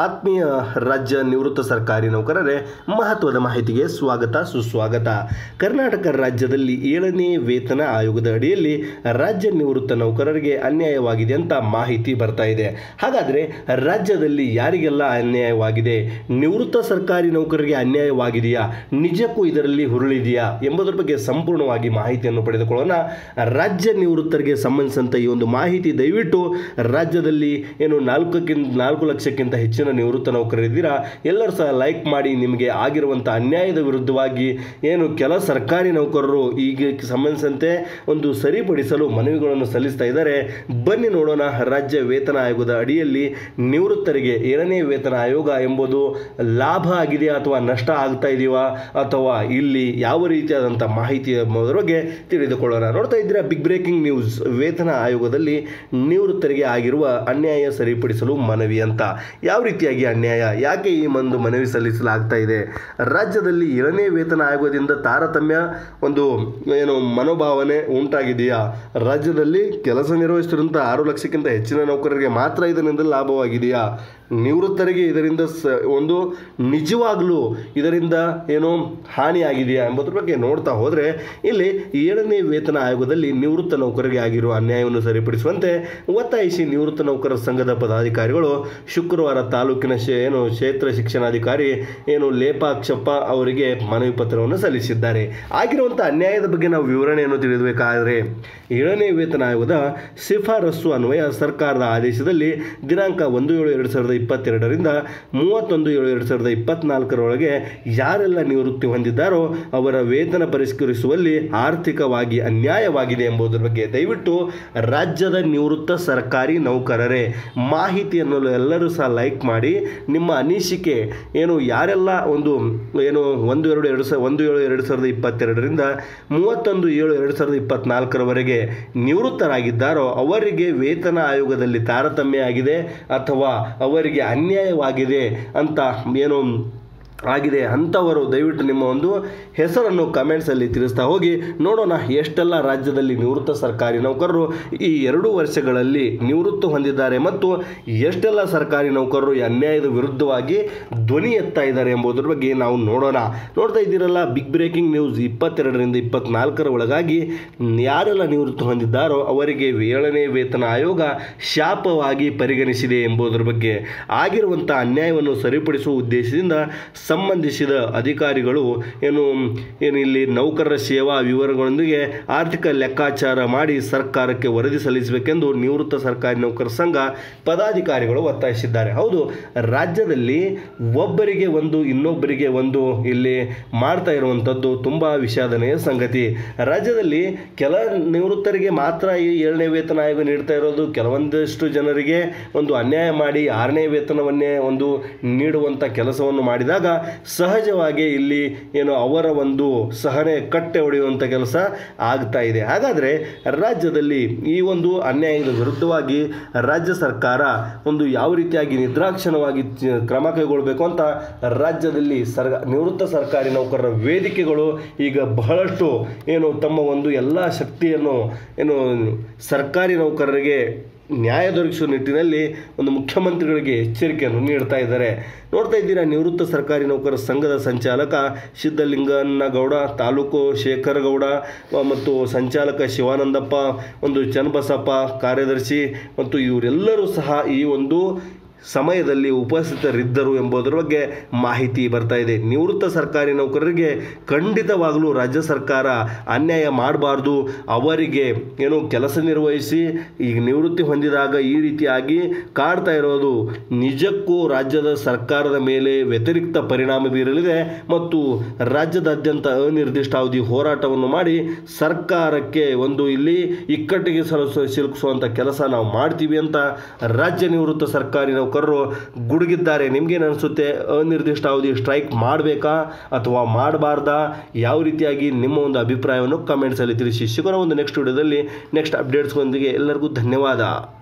ಆತ್ಮೀಯ ರಾಜ್ಯ ನಿವೃತ್ತ ಸರ್ಕಾರಿ ನೌಕರರೇ ಮಹತ್ವದ ಮಾಹಿತಿಗೆ ಸ್ವಾಗತ ಸುಸ್ವಾಗತ ಕರ್ನಾಟಕ ರಾಜ್ಯದಲ್ಲಿ ಏಳನೇ ವೇತನ ಆಯೋಗದ ಅಡಿಯಲ್ಲಿ ರಾಜ್ಯ ನಿವೃತ್ತ ನೌಕರರಿಗೆ ಅನ್ಯಾಯವಾಗಿದೆ ಅಂತ ಮಾಹಿತಿ ಬರ್ತಾ ಇದೆ ಹಾಗಾದರೆ ರಾಜ್ಯದಲ್ಲಿ ಯಾರಿಗೆಲ್ಲ ಅನ್ಯಾಯವಾಗಿದೆ ನಿವೃತ್ತ ಸರ್ಕಾರಿ ನೌಕರರಿಗೆ ಅನ್ಯಾಯವಾಗಿದೆಯಾ ನಿಜಕ್ಕೂ ಇದರಲ್ಲಿ ಹುರುಳಿದೆಯಾ ಎಂಬುದರ ಬಗ್ಗೆ ಸಂಪೂರ್ಣವಾಗಿ ಮಾಹಿತಿಯನ್ನು ಪಡೆದುಕೊಳ್ಳೋಣ ರಾಜ್ಯ ನಿವೃತ್ತರಿಗೆ ಸಂಬಂಧಿಸಿದಂಥ ಈ ಒಂದು ಮಾಹಿತಿ ದಯವಿಟ್ಟು ರಾಜ್ಯದಲ್ಲಿ ಏನು ನಾಲ್ಕಕ್ಕಿಂತ ನಾಲ್ಕು ಲಕ್ಷಕ್ಕಿಂತ ಹೆಚ್ಚಿನ ನಿವೃತ್ತ ನೌಕರರಿದ್ದೀರಾ ಎಲ್ಲರೂ ಸಹ ಲೈಕ್ ಮಾಡಿ ನಿಮಗೆ ಆಗಿರುವಂಥ ಅನ್ಯಾಯದ ವಿರುದ್ಧವಾಗಿ ಏನು ಕೆಲ ಸರ್ಕಾರಿ ನೌಕರರು ಈಗ ಸಂಬಂಧಿಸಿದಂತೆ ಒಂದು ಸರಿಪಡಿಸಲು ಮನವಿಗಳನ್ನು ಸಲ್ಲಿಸ್ತಾ ಇದ್ದಾರೆ ಬನ್ನಿ ನೋಡೋಣ ರಾಜ್ಯ ವೇತನ ಆಯೋಗದ ಅಡಿಯಲ್ಲಿ ನಿವೃತ್ತರಿಗೆ ಏಳನೇ ವೇತನ ಆಯೋಗ ಎಂಬುದು ಲಾಭ ಆಗಿದೆಯಾ ಅಥವಾ ನಷ್ಟ ಆಗ್ತಾ ಇದೆಯಾ ಅಥವಾ ಇಲ್ಲಿ ಯಾವ ರೀತಿಯಾದಂಥ ಮಾಹಿತಿ ಎಂಬುದರ ಬಗ್ಗೆ ತಿಳಿದುಕೊಳ್ಳೋಣ ನೋಡ್ತಾ ಇದ್ದೀರಾ ಬಿಗ್ ಬ್ರೇಕಿಂಗ್ ನ್ಯೂಸ್ ವೇತನ ಆಯೋಗದಲ್ಲಿ ನಿವೃತ್ತರಿಗೆ ಆಗಿರುವ ಅನ್ಯಾಯ ಸರಿಪಡಿಸಲು ಮನವಿ ಅಂತ ಯಾವ ರೀತಿಯಾಗಿ ಅನ್ಯಾಯ ಯಾಕೆ ಈ ಒಂದು ಮನವಿ ಸಲ್ಲಿಸಲಾಗ್ತಾ ಇದೆ ರಾಜ್ಯದಲ್ಲಿ ಏಳನೇ ವೇತನ ಆಯೋಗದಿಂದ ತಾರತಮ್ಯ ಒಂದು ಏನು ಮನೋಭಾವನೆ ಉಂಟಾಗಿದೆಯಾ ರಾಜ್ಯದಲ್ಲಿ ಕೆಲಸ ನಿರ್ವಹಿಸುತ್ತಿರುವಂಥ ಆರು ಲಕ್ಷಕ್ಕಿಂತ ಹೆಚ್ಚಿನ ನೌಕರರಿಗೆ ಮಾತ್ರ ಇದರಿಂದ ಲಾಭವಾಗಿದೆಯಾ ನಿವೃತ್ತರಿಗೆ ಇದರಿಂದ ಸ ಒಂದು ನಿಜವಾಗ್ಲೂ ಇದರಿಂದ ಏನೋ ಹಾನಿಯಾಗಿದೆಯಾ ಎಂಬುದ್ರ ಬಗ್ಗೆ ನೋಡ್ತಾ ಹೋದರೆ ಇಲ್ಲಿ ಏಳನೇ ವೇತನ ಆಯೋಗದಲ್ಲಿ ನಿವೃತ್ತ ನೌಕರರಿಗೆ ಆಗಿರುವ ಅನ್ಯಾಯವನ್ನು ಸರಿಪಡಿಸುವಂತೆ ಒತ್ತಾಯಿಸಿ ನಿವೃತ್ತ ನೌಕರರ ಸಂಘದ ಪದಾಧಿಕಾರಿಗಳು ಶುಕ್ರವಾರ ತಾಲೂಕಿನ ಶೇ ಏನು ಕ್ಷೇತ್ರ ಶಿಕ್ಷಣಾಧಿಕಾರಿ ಏನು ಲೇಪಾಕ್ಷಪ್ಪ ಅವರಿಗೆ ಮನವಿ ಪತ್ರವನ್ನು ಸಲ್ಲಿಸಿದ್ದಾರೆ ಆಗಿರುವಂಥ ಅನ್ಯಾಯದ ಬಗ್ಗೆ ನಾವು ವಿವರಣೆಯನ್ನು ತಿಳಿಯಬೇಕಾದರೆ ಏಳನೇ ವೇತನ ಆಯೋಗದ ಶಿಫಾರಸ್ಸು ಅನ್ವಯ ಸರ್ಕಾರದ ಆದೇಶದಲ್ಲಿ ದಿನಾಂಕ ಒಂದು ಏಳು ಎರಡು ಸಾವಿರದ ಇಪ್ಪತ್ತೆರಡರಿಂದ ಮೂವತ್ತೊಂದು ಏಳು ಎರಡು ಸಾವಿರದ ಇಪ್ಪತ್ನಾಲ್ಕರೊಳಗೆ ಯಾರೆಲ್ಲ ನಿವೃತ್ತಿ ಹೊಂದಿದ್ದಾರೋ ಅವರ ವೇತನ ಪರಿಷ್ಕರಿಸುವಲ್ಲಿ ಆರ್ಥಿಕವಾಗಿ ಅನ್ಯಾಯವಾಗಿದೆ ಎಂಬುದರ ಬಗ್ಗೆ ದಯವಿಟ್ಟು ರಾಜ್ಯದ ನಿವೃತ್ತ ಸರ್ಕಾರಿ ನೌಕರರೇ ಮಾಹಿತಿಯನ್ನು ಎಲ್ಲರೂ ಸಹ ಲೈಕ್ ಮಾಡಿ ನಿಮ್ಮ ಅನಿಸಿಕೆ ಏನು ಯಾರೆಲ್ಲ ಒಂದು ಏನು ಒಂದು ಎರಡು ಎರಡು ಸಾವಿರ ಒಂದು ಏಳು ಎರಡು ಸಾವಿರದ ಇಪ್ಪತ್ತೆರಡರಿಂದ ಮೂವತ್ತೊಂದು ಏಳು ಎರಡು ಸಾವಿರದ ಇಪ್ಪತ್ನಾಲ್ಕರವರೆಗೆ ನಿವೃತ್ತರಾಗಿದ್ದಾರೋ ಅವರಿಗೆ ವೇತನ ಆಯೋಗದಲ್ಲಿ ತಾರತಮ್ಯ ಆಗಿದೆ ಅಥವಾ ಅವರಿಗೆ ಅನ್ಯಾಯವಾಗಿದೆ ಅಂತ ಏನು ಆಗಿದೆ ಅಂಥವರು ದಯವಿಟ್ಟು ನಿಮ್ಮ ಒಂದು ಹೆಸರನ್ನು ಕಮೆಂಟ್ಸಲ್ಲಿ ತಿಳಿಸ್ತಾ ಹೋಗಿ ನೋಡೋಣ ಎಷ್ಟೆಲ್ಲ ರಾಜ್ಯದಲ್ಲಿ ನಿವೃತ್ತ ಸರ್ಕಾರಿ ನೌಕರರು ಈ ಎರಡು ವರ್ಷಗಳಲ್ಲಿ ನಿವೃತ್ತಿ ಹೊಂದಿದ್ದಾರೆ ಮತ್ತು ಎಷ್ಟೆಲ್ಲ ಸರ್ಕಾರಿ ನೌಕರರು ಈ ಅನ್ಯಾಯದ ವಿರುದ್ಧವಾಗಿ ಧ್ವನಿ ಎತ್ತಾ ಇದ್ದಾರೆ ಎಂಬುದರ ಬಗ್ಗೆ ನಾವು ನೋಡೋಣ ನೋಡ್ತಾ ಇದ್ದೀರಲ್ಲ ಬಿಗ್ ಬ್ರೇಕಿಂಗ್ ನ್ಯೂಸ್ ಇಪ್ಪತ್ತೆರಡರಿಂದ ಇಪ್ಪತ್ನಾಲ್ಕರ ಒಳಗಾಗಿ ಯಾರೆಲ್ಲ ನಿವೃತ್ತಿ ಹೊಂದಿದ್ದಾರೋ ಅವರಿಗೆ ಏಳನೇ ವೇತನ ಆಯೋಗ ಶಾಪವಾಗಿ ಪರಿಗಣಿಸಿದೆ ಎಂಬುದರ ಬಗ್ಗೆ ಆಗಿರುವಂಥ ಅನ್ಯಾಯವನ್ನು ಸರಿಪಡಿಸುವ ಉದ್ದೇಶದಿಂದ ಸಂಬಂಧಿಸಿದ ಅಧಿಕಾರಿಗಳು ಏನು ಏನು ಇಲ್ಲಿ ನೌಕರರ ಸೇವಾ ವಿವರಗಳೊಂದಿಗೆ ಆರ್ಥಿಕ ಲೆಕ್ಕಾಚಾರ ಮಾಡಿ ಸರ್ಕಾರಕ್ಕೆ ವರದಿ ಸಲ್ಲಿಸಬೇಕೆಂದು ನಿವೃತ್ತ ಸರ್ಕಾರಿ ನೌಕರರ ಸಂಘ ಪದಾಧಿಕಾರಿಗಳು ಒತ್ತಾಯಿಸಿದ್ದಾರೆ ಹೌದು ರಾಜ್ಯದಲ್ಲಿ ಒಬ್ಬರಿಗೆ ಒಂದು ಇನ್ನೊಬ್ಬರಿಗೆ ಒಂದು ಇಲ್ಲಿ ಮಾಡ್ತಾ ಇರುವಂಥದ್ದು ತುಂಬ ವಿಷಾದನೆಯ ಸಂಗತಿ ರಾಜ್ಯದಲ್ಲಿ ಕೆಲ ನಿವೃತ್ತರಿಗೆ ಮಾತ್ರ ಈ ಏಳನೇ ವೇತನ ಆಯೋಗ ನೀಡ್ತಾ ಇರೋದು ಕೆಲವೊಂದಷ್ಟು ಜನರಿಗೆ ಒಂದು ಅನ್ಯಾಯ ಮಾಡಿ ಆರನೇ ವೇತನವನ್ನೇ ಒಂದು ನೀಡುವಂಥ ಕೆಲಸವನ್ನು ಮಾಡಿದಾಗ ಸಹಜವಾಗಿ ಇಲ್ಲಿ ಏನು ಅವರ ಒಂದು ಸಹನೆ ಕಟ್ಟೆ ಹೊಡೆಯುವಂಥ ಕೆಲಸ ಆಗ್ತಾ ಇದೆ ಹಾಗಾದರೆ ರಾಜ್ಯದಲ್ಲಿ ಈ ಒಂದು ಅನ್ಯಾಯದ ವಿರುದ್ಧವಾಗಿ ರಾಜ್ಯ ಸರ್ಕಾರ ಒಂದು ಯಾವ ರೀತಿಯಾಗಿ ನಿರ್ದಾಕ್ಷಿಣ್ಯವಾಗಿ ಚ- ಕ್ರಮ ಕೈಗೊಳ್ಳಬೇಕು ಅಂತ ರಾಜ್ಯದಲ್ಲಿ ಸರ್ ನಿವೃತ್ತ ಸರ್ಕಾರಿ ನೌಕರರ ವೇದಿಕೆಗಳು ಈಗ ಬಹಳಷ್ಟು ಏನು ತಮ್ಮ ಒಂದು ಎಲ್ಲ ಶಕ್ತಿಯನ್ನು ಏನು ಸರ್ಕಾರಿ ನೌಕರರಿಗೆ ನ್ಯಾಯ ದೊರಕಿಸುವ ನಿಟ್ಟಿನಲ್ಲಿ ಒಂದು ಮುಖ್ಯಮಂತ್ರಿಗಳಿಗೆ ಎಚ್ಚರಿಕೆಯನ್ನು ನೀಡ್ತಾ ಇದ್ದಾರೆ ನೋಡ್ತಾ ಇದ್ದೀರಾ ನಿವೃತ್ತ ಸರ್ಕಾರಿ ನೌಕರರ ಸಂಘದ ಸಂಚಾಲಕ ಸಿದ್ದಲಿಂಗನಗೌಡ ತಾಲೂಕು ಶೇಖರಗೌಡ ಆ, ಮತ್ತು ಸಂಚಾಲಕ ಶಿವಾನಂದಪ್ಪ ಒಂದು ಚನ್ನಬಸಪ್ಪ ಕಾರ್ಯದರ್ಶಿ ಮತ್ತು ಇವರೆಲ್ಲರೂ ಸಹ ಈ ಒಂದು ಸಮಯದಲ್ಲಿ ಉಪಸ್ಥಿತರಿದ್ದರು ಎಂಬುದರ ಬಗ್ಗೆ ಮಾಹಿತಿ ಬರ್ತಾ ಇದೆ ನಿವೃತ್ತ ಸರ್ಕಾರಿ ನೌಕರರಿಗೆ ಖಂಡಿತವಾಗಲೂ ರಾಜ್ಯ ಸರ್ಕಾರ ಅನ್ಯಾಯ ಮಾಡಬಾರ್ದು ಅವರಿಗೆ ಏನು ಕೆಲಸ ನಿರ್ವಹಿಸಿ ಈಗ ನಿವೃತ್ತಿ ಹೊಂದಿದಾಗ ಈ ರೀತಿಯಾಗಿ ಕಾಡ್ತಾ ಇರೋದು ನಿಜಕ್ಕೂ ರಾಜ್ಯದ ಸರ್ಕಾರದ ಮೇಲೆ ವ್ಯತಿರಿಕ್ತ ಪರಿಣಾಮ ಬೀರಲಿದೆ ಮತ್ತು ರಾಜ್ಯದಾದ್ಯಂತ ಅನಿರ್ದಿಷ್ಟಾವಧಿ ಹೋರಾಟವನ್ನು ಮಾಡಿ ಸರ್ಕಾರಕ್ಕೆ ಒಂದು ಇಲ್ಲಿ ಇಕ್ಕಟ್ಟಿಗೆ ಸಲಸ ಸಿಲುಕಿಸುವಂಥ ಕೆಲಸ ನಾವು ಮಾಡ್ತೀವಿ ಅಂತ ರಾಜ್ಯ ನಿವೃತ್ತ ಸರ್ಕಾರಿ ನೌಕರರು ಗುಡುಗಿದ್ದಾರೆ ನಿಮ್ಗೇನು ಅನಿಸುತ್ತೆ ಅನಿರ್ದಿಷ್ಟಾವಧಿ ಸ್ಟ್ರೈಕ್ ಮಾಡಬೇಕಾ ಅಥವಾ ಮಾಡಬಾರ್ದಾ ಯಾವ ರೀತಿಯಾಗಿ ನಿಮ್ಮ ಒಂದು ಅಭಿಪ್ರಾಯವನ್ನು ಕಮೆಂಟ್ಸಲ್ಲಿ ತಿಳಿಸಿ ಸಿಗೋಣ ಒಂದು ನೆಕ್ಸ್ಟ್ ವಿಡಿಯೋದಲ್ಲಿ ನೆಕ್ಸ್ಟ್ ಅಪ್ಡೇಟ್ಸ್ಗೊಂದಿಗೆ ಎಲ್ಲರಿಗೂ ಧನ್ಯವಾದ